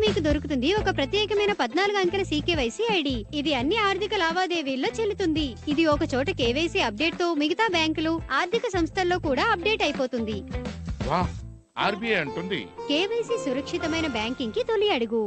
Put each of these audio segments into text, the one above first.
మీకు దొరుకుతుంది ఒక ప్రత్యేకమైన పద్నాలుగు అంకెల సీకేవైసీ ఐడి ఇది అన్ని ఆర్థిక లావాదేవీల్లో చెల్లుతుంది ఇది ఒక చోట కేవైసీ అప్డేట్ తో మిగతా బ్యాంకులు ఆర్థిక సంస్థల్లో కూడా అప్డేట్ అయిపోతుంది వా ఆర్బీఐ అంటుంది కేవైసీ సురక్షితమైన బ్యాంకింగ్ కి తొలి అడుగు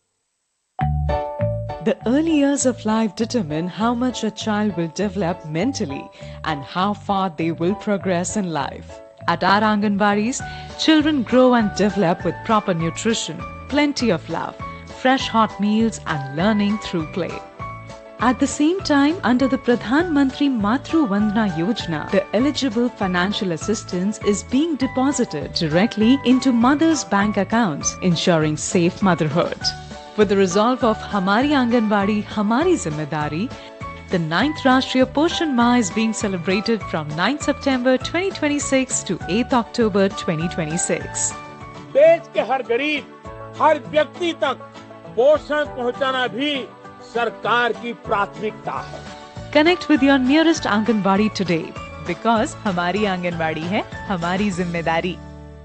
The early years of life determine how much a child will develop mentally and how far they will progress in life. At our Anganwadis, children grow and develop with proper nutrition, plenty of love, fresh hot meals, and learning through play. At the same time, under the Pradhan Mantri Matru Vandana Yojana, the eligible financial assistance is being deposited directly into mothers' bank accounts, ensuring safe motherhood. With the resolve of Hamari Anganwadi, Hamari Zimmedari, the 9th Rashtriya Poshan Ma is being celebrated from 9th September 2026 to 8th October 2026. देश के हर गरीब हर व्यक्ति तक पोषण पहुंचाना भी सरकार की प्राथमिकता है Connect with your nearest Anganwadi today because Hamari Anganwadi hai Hamari Zimmedari.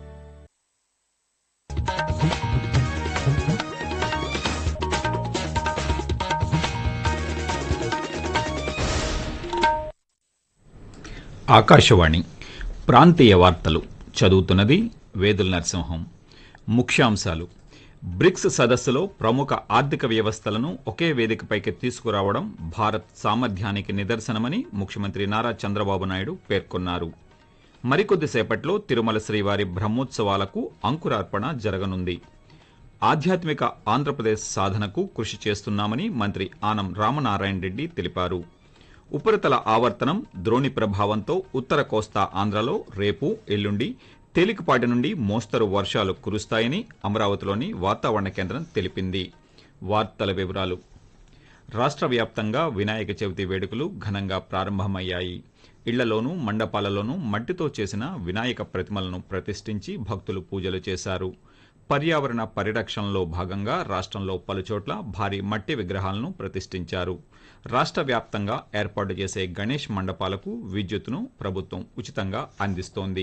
Akashvani ప్రాంతీయ వార్తలు చదువుతున్నది వేదుల నరసింహం ముఖ్యాంశాలు బ్రిక్స్ సదస్సులో ప్రముఖ ఆర్థిక వ్యవస్థలను ఒకే వేదికపైకి తీసుకురావడం భారత్ సామర్థ్యానికి నిదర్శనమని ముఖ్యమంత్రి నారా చంద్రబాబు నాయుడు పేర్కొన్నారు మరికొద్దిసేపట్లో తిరుమల శ్రీవారి బ్రహ్మోత్సవాలకు అంకురార్పణ జరగనుంది ఆధ్యాత్మిక ఆంధ్రప్రదేశ్ సాధనకు కృషి చేస్తున్నామని మంత్రి ఆనం రామనారాయణ రెడ్డి తెలిపారు ఉపరితల ఆవర్తనం ద్రోణి ప్రభావంతో ఉత్తర కోస్తా ఆంధ్రలో రేపు ఎల్లుండి తేలికపాటి నుండి మోస్తరు వర్షాలు కురుస్తాయని అమరావతిలోని వాతావరణ కేంద్రం తెలిపింది వార్తల వివరాలు రాష్ట్ర వ్యాప్తంగా వినాయక చవితి వేడుకలు ఘనంగా ప్రారంభమయ్యాయి ఇళ్లలోనూ మండపాలలోనూ మట్టితో చేసిన వినాయక ప్రతిమలను ప్రతిష్ఠించి భక్తులు పూజలు చేశారు పర్యావరణ పరిరక్షణలో భాగంగా రాష్ట్రంలో పలుచోట్ల భారీ మట్టి విగ్రహాలను ప్రతిష్ఠించారు రాష్ట్ర వ్యాప్తంగా ఏర్పాటు చేసే గణేష్ మండపాలకు విద్యుత్తును ప్రభుత్వం ఉచితంగా అందిస్తోంది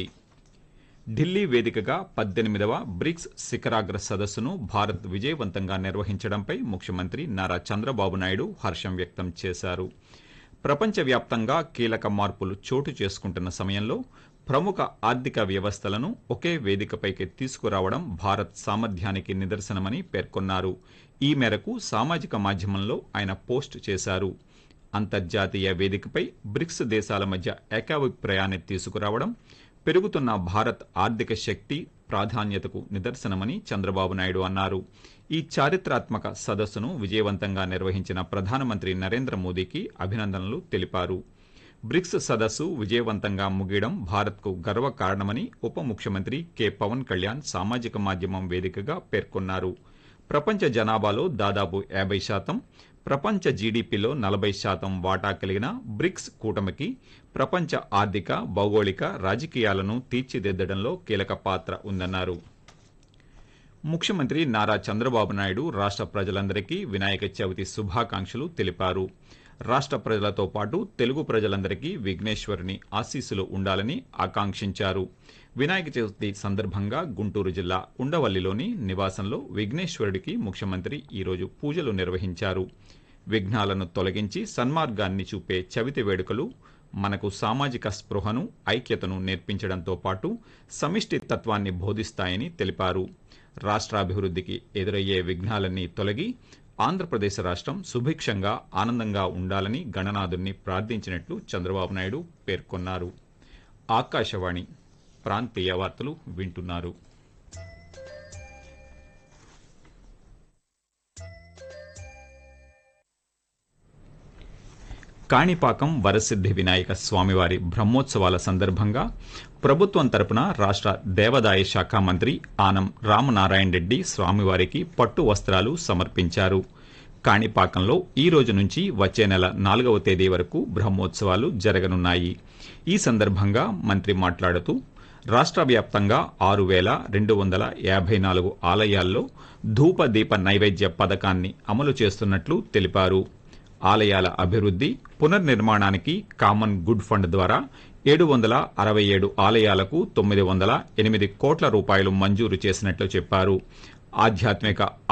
ఢిల్లీ వేదికగా పద్దెనిమిదవ బ్రిక్స్ శిఖరాగ్ర సదస్సును భారత్ విజయవంతంగా నిర్వహించడంపై ముఖ్యమంత్రి నారా చంద్రబాబు నాయుడు హర్షం వ్యక్తం చేశారు ప్రపంచవ్యాప్తంగా కీలక మార్పులు చోటు చేసుకుంటున్న సమయంలో ప్రముఖ ఆర్థిక వ్యవస్థలను ఒకే వేదికపైకి తీసుకురావడం భారత్ సామర్థ్యానికి నిదర్శనమని పేర్కొన్నారు ఈ మేరకు సామాజిక మాధ్యమంలో ఆయన పోస్ట్ చేశారు అంతర్జాతీయ వేదికపై బ్రిక్స్ దేశాల మధ్య ఏకాభిప్రాయాన్ని తీసుకురావడం పెరుగుతున్న భారత్ ఆర్థిక శక్తి ప్రాధాన్యతకు నిదర్శనమని చంద్రబాబు నాయుడు అన్నారు ఈ చారిత్రాత్మక సదస్సును విజయవంతంగా నిర్వహించిన ప్రధానమంత్రి నరేంద్ర మోదీకి అభినందనలు తెలిపారు బ్రిక్స్ సదస్సు విజయవంతంగా ముగియడం భారత్కు గర్వకారణమని ఉప ముఖ్యమంత్రి కె పవన్ కళ్యాణ్ సామాజిక మాధ్యమం వేదికగా పేర్కొన్నారు ప్రపంచ జనాభాలో దాదాపు యాభై శాతం ప్రపంచ జీడీపీలో నలభై శాతం వాటా కలిగిన బ్రిక్స్ కూటమికి ప్రపంచ ఆర్థిక భౌగోళిక రాజకీయాలను తీర్చిదిద్దడంలో కీలక పాత్ర ఉందన్నారు ముఖ్యమంత్రి నారా చంద్రబాబు నాయుడు రాష్ట్ర ప్రజలందరికీ వినాయక చవితి శుభాకాంక్షలు తెలిపారు రాష్ట్ర ప్రజలతో పాటు తెలుగు ప్రజలందరికీ విఘ్నేశ్వరుని ఆశీస్సులు ఉండాలని ఆకాంక్షించారు వినాయక చవితి సందర్భంగా గుంటూరు జిల్లా ఉండవల్లిలోని నివాసంలో విఘ్నేశ్వరుడికి ముఖ్యమంత్రి ఈరోజు పూజలు నిర్వహించారు విఘ్నాలను తొలగించి సన్మార్గాన్ని చూపే చవితి వేడుకలు మనకు సామాజిక స్పృహను ఐక్యతను నేర్పించడంతో పాటు సమిష్టి తత్వాన్ని బోధిస్తాయని తెలిపారు రాష్ట్రాభివృద్ధికి ఎదురయ్యే విఘ్నాలన్నీ తొలగి ఆంధ్రప్రదేశ్ రాష్ట్రం సుభిక్షంగా ఆనందంగా ఉండాలని గణనాథుణ్ణి ప్రార్థించినట్లు చంద్రబాబు నాయుడు పేర్కొన్నారు ఆకాశవాణి ప్రాంతీయ వార్తలు వింటున్నారు కాణిపాకం వరసిద్ధి వినాయక స్వామివారి బ్రహ్మోత్సవాల సందర్భంగా ప్రభుత్వం తరపున రాష్ట్ర దేవాదాయ శాఖ మంత్రి ఆనం రామనారాయణ రెడ్డి స్వామివారికి పట్టు వస్త్రాలు సమర్పించారు కాణిపాకంలో ఈ రోజు నుంచి వచ్చే నెల నాలుగవ తేదీ వరకు బ్రహ్మోత్సవాలు జరగనున్నాయి ఈ సందర్భంగా మంత్రి మాట్లాడుతూ రాష్ట్ర వ్యాప్తంగా ఆరు వేల రెండు వందల యాభై నాలుగు ఆలయాల్లో ధూప దీప నైవేద్య పథకాన్ని అమలు చేస్తున్నట్లు తెలిపారు ఆలయాల అభివృద్ధి పునర్నిర్మాణానికి కామన్ గుడ్ ఫండ్ ద్వారా ఏడు వందల అరవై ఏడు ఆలయాలకు తొమ్మిది వందల ఎనిమిది కోట్ల రూపాయలు మంజూరు చేసినట్లు చెప్పారు ఆధ్యాత్మిక